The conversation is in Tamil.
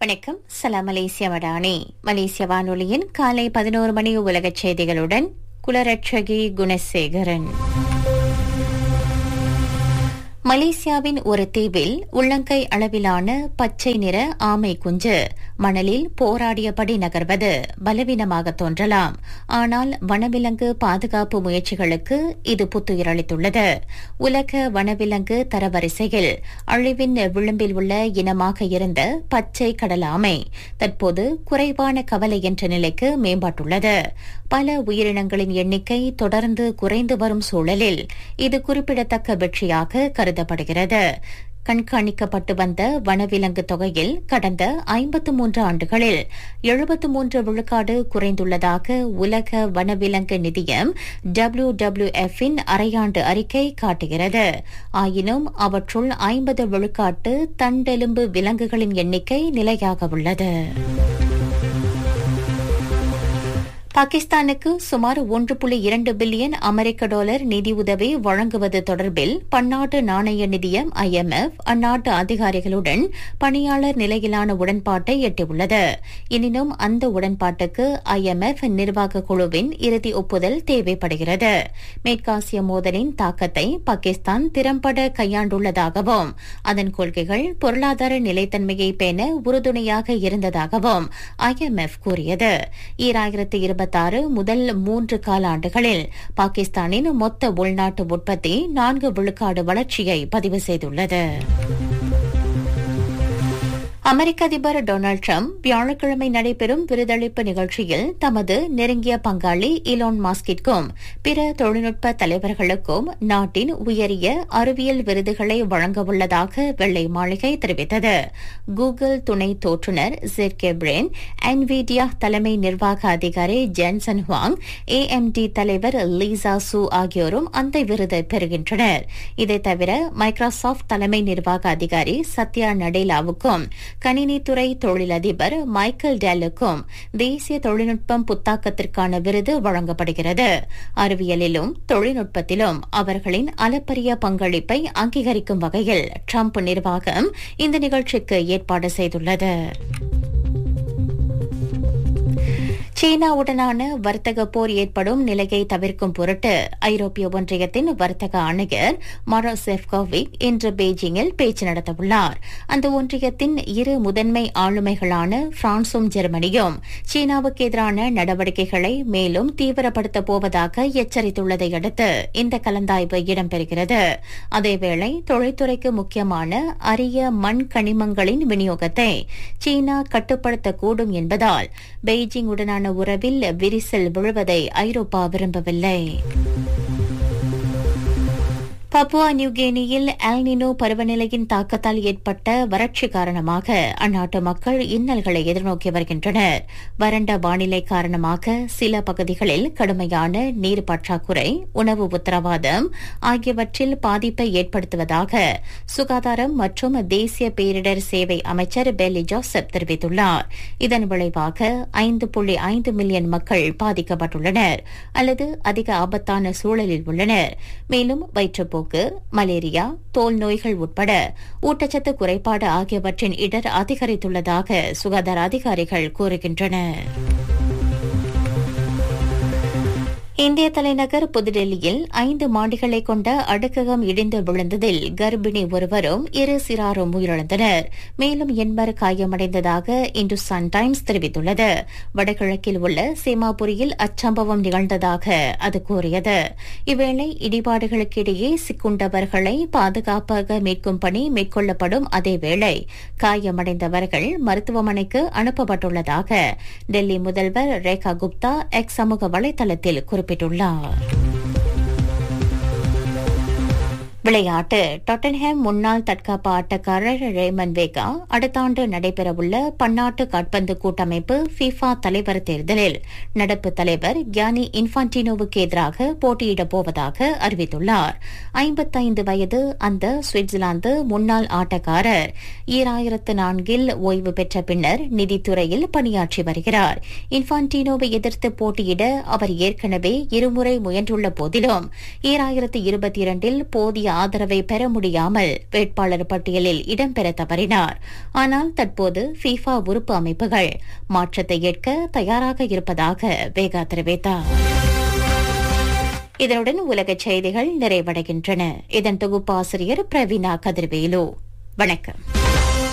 வணக்கம் சலாம் மலேசிய வடானி மலேசிய வானொலியின் காலை பதினோரு மணி உலகச் செய்திகளுடன் குலரட்சகி குணசேகரன் மலேசியாவின் ஒரு தீவில் உள்ளங்கை அளவிலான பச்சை நிற ஆமை குஞ்சு மணலில் போராடியபடி நகர்வது பலவீனமாக தோன்றலாம் ஆனால் வனவிலங்கு பாதுகாப்பு முயற்சிகளுக்கு இது புத்துயிரளித்துள்ளது உலக வனவிலங்கு தரவரிசையில் அழிவின் விளிம்பில் உள்ள இனமாக இருந்த பச்சை கடல் ஆமை தற்போது குறைவான கவலை என்ற நிலைக்கு மேம்பட்டுள்ளது பல உயிரினங்களின் எண்ணிக்கை தொடர்ந்து குறைந்து வரும் சூழலில் இது குறிப்பிடத்தக்க வெற்றியாக கருதப்படுகிறது கண்காணிக்கப்பட்டு வந்த வனவிலங்கு தொகையில் கடந்த ஐம்பத்து மூன்று ஆண்டுகளில் எழுபத்து மூன்று விழுக்காடு குறைந்துள்ளதாக உலக வனவிலங்கு நிதியம் டபிள்யூ டபிள்யூ எஃப் இன் அரையாண்டு அறிக்கை காட்டுகிறது ஆயினும் அவற்றுள் ஐம்பது விழுக்காட்டு தண்டெலும்பு விலங்குகளின் எண்ணிக்கை நிலையாக உள்ளது பாகிஸ்தானுக்கு சுமார் ஒன்று புள்ளி இரண்டு பில்லியன் அமெரிக்க டாலர் நிதியுதவி வழங்குவது தொடர்பில் பன்னாட்டு நாணய நிதியம் ஐஎம்எஃப் அந்நாட்டு அதிகாரிகளுடன் பணியாளர் நிலையிலான உடன்பாட்டை எட்டியுள்ளது எனினும் அந்த உடன்பாட்டுக்கு ஐஎம்எஃப் நிர்வாக குழுவின் இறுதி ஒப்புதல் தேவைப்படுகிறது மேற்காசிய மோதலின் தாக்கத்தை பாகிஸ்தான் திறம்பட கையாண்டுள்ளதாகவும் அதன் கொள்கைகள் பொருளாதார நிலைத்தன்மையை பேண உறுதுணையாக இருந்ததாகவும் ஐஎம்எஃப் கூறியது ஈராயிரத்து இருபத்தாறு முதல் மூன்று காலாண்டுகளில் பாகிஸ்தானின் மொத்த உள்நாட்டு உற்பத்தி நான்கு விழுக்காடு வளர்ச்சியை பதிவு செய்துள்ளது அமெரிக்க அதிபர் டொனால்டு டிரம்ப் வியாழக்கிழமை நடைபெறும் விருதளிப்பு நிகழ்ச்சியில் தமது நெருங்கிய பங்காளி இலோன் மாஸ்கிற்கும் பிற தொழில்நுட்ப தலைவர்களுக்கும் நாட்டின் உயரிய அறிவியல் விருதுகளை வழங்கவுள்ளதாக வெள்ளை மாளிகை தெரிவித்தது கூகுள் துணை தோற்றுநர் ஜெர்கே பிரென் என்விடியா தலைமை நிர்வாக அதிகாரி ஜென்சன் ஹுவாங் ஏஎம்டி தலைவர் லீசா சு ஆகியோரும் அந்த விருதை பெறுகின்றனர் இதை தவிர மைக்ரோசாப்ட் தலைமை நிர்வாக அதிகாரி சத்யா நடேலாவுக்கும் கணினித்துறை தொழிலதிபர் மைக்கேல் டேலுக்கும் தேசிய தொழில்நுட்பம் புத்தாக்கத்திற்கான விருது வழங்கப்படுகிறது அறிவியலிலும் தொழில்நுட்பத்திலும் அவர்களின் அளப்பரிய பங்களிப்பை அங்கீகரிக்கும் வகையில் ட்ரம்ப் நிர்வாகம் இந்த நிகழ்ச்சிக்கு ஏற்பாடு செய்துள்ளது சீனாவுடனான வர்த்தக போர் ஏற்படும் நிலையை தவிர்க்கும் பொருட்டு ஐரோப்பிய ஒன்றியத்தின் வர்த்தக ஆணையர் மரோ செஃப்கோவிக் இன்று பெய்ஜிங்கில் பேச்சு நடத்தவுள்ளார் அந்த ஒன்றியத்தின் இரு முதன்மை ஆளுமைகளான பிரான்சும் ஜெர்மனியும் சீனாவுக்கு எதிரான நடவடிக்கைகளை மேலும் தீவிரப்படுத்தப் போவதாக எச்சரித்துள்ளதை அடுத்து இந்த கலந்தாய்வு இடம்பெறுகிறது அதேவேளை தொழில்துறைக்கு முக்கியமான அரிய மண் கனிமங்களின் விநியோகத்தை சீனா கட்டுப்படுத்தக்கூடும் என்பதால் பெய்ஜிங் உடனான உறவில் விரிசல் விழுவதை ஐரோப்பா விரும்பவில்லை பப்புவா நியூகினியில் ஆல்னினோ பருவநிலையின் தாக்கத்தால் ஏற்பட்ட வறட்சி காரணமாக அந்நாட்டு மக்கள் இன்னல்களை எதிர்நோக்கி வருகின்றனர் வறண்ட வானிலை காரணமாக சில பகுதிகளில் கடுமையான நீர் பற்றாக்குறை உணவு உத்தரவாதம் ஆகியவற்றில் பாதிப்பை ஏற்படுத்துவதாக சுகாதாரம் மற்றும் தேசிய பேரிடர் சேவை அமைச்சர் பெல்லி ஜோசப் தெரிவித்துள்ளார் இதன் விளைவாக ஐந்து புள்ளி ஐந்து மில்லியன் மக்கள் பாதிக்கப்பட்டுள்ளனர் அல்லது அதிக ஆபத்தான சூழலில் உள்ளனர் மேலும் வயிற்றுப்போக்கு போக்கு மலேரியா தோல் நோய்கள் உட்பட ஊட்டச்சத்து குறைபாடு ஆகியவற்றின் இடர் அதிகரித்துள்ளதாக சுகாதார அதிகாரிகள் கூறுகின்றனர் இந்திய தலைநகர் புதுடெல்லியில் ஐந்து மாடிகளை கொண்ட அடுக்ககம் இடிந்து விழுந்ததில் கர்ப்பிணி ஒருவரும் இரு சிறாரும் உயிரிழந்தனர் மேலும் எண்பர் காயமடைந்ததாக இந்துஸ்தான் டைம்ஸ் தெரிவித்துள்ளது வடகிழக்கில் உள்ள சீமாபுரியில் அச்சம்பவம் நிகழ்ந்ததாக அது கூறியது இவ்வேளை இடிபாடுகளுக்கிடையே சிக்குண்டவர்களை பாதுகாப்பாக மீட்கும் பணி மேற்கொள்ளப்படும் அதேவேளை காயமடைந்தவர்கள் மருத்துவமனைக்கு அனுப்பப்பட்டுள்ளதாக டெல்லி முதல்வர் ரேகா குப்தா எக்ஸ் சமூக வலைதளத்தில் குறிப்பிட்டார் குறிப்பிட்டுள்ளார் விளையாட்டு டொட்டன்ஹாம் முன்னாள் தற்காப்பு ஆட்டக்காரர் ரேமன் வேகா அடுத்த ஆண்டு நடைபெறவுள்ள பன்னாட்டு காட்பந்து கூட்டமைப்பு ஃபிஃபா தலைவர் தேர்தலில் நடப்பு தலைவர் கியானி இன்ஃபான்டினோவுக்கு எதிராக போட்டியிடப் போவதாக அறிவித்துள்ளார் ஐம்பத்தைந்து வயது அந்த சுவிட்சர்லாந்து முன்னாள் ஆட்டக்காரர் ஈராயிரத்து நான்கில் ஓய்வு பெற்ற பின்னர் நிதித்துறையில் பணியாற்றி வருகிறார் இன்ஃபான்டினோவை எதிர்த்து போட்டியிட அவர் ஏற்கனவே இருமுறை முயன்றுள்ள போதிலும் ஈராயிரத்து இருபத்தி இரண்டில் போதிய ஆதரவை பெற முடியாமல் வேட்பாளர் பட்டியலில் இடம்பெற தவறினார் ஆனால் தற்போது ஃபீஃபா உறுப்பு அமைப்புகள் மாற்றத்தை ஏற்க தயாராக இருப்பதாக வேகா தெரிவித்தார் இதனுடன் உலகச் செய்திகள் நிறைவடைகின்றன இதன் தொகுப்பாசிரியர் பிரவீனா கதிர்வேலு வணக்கம்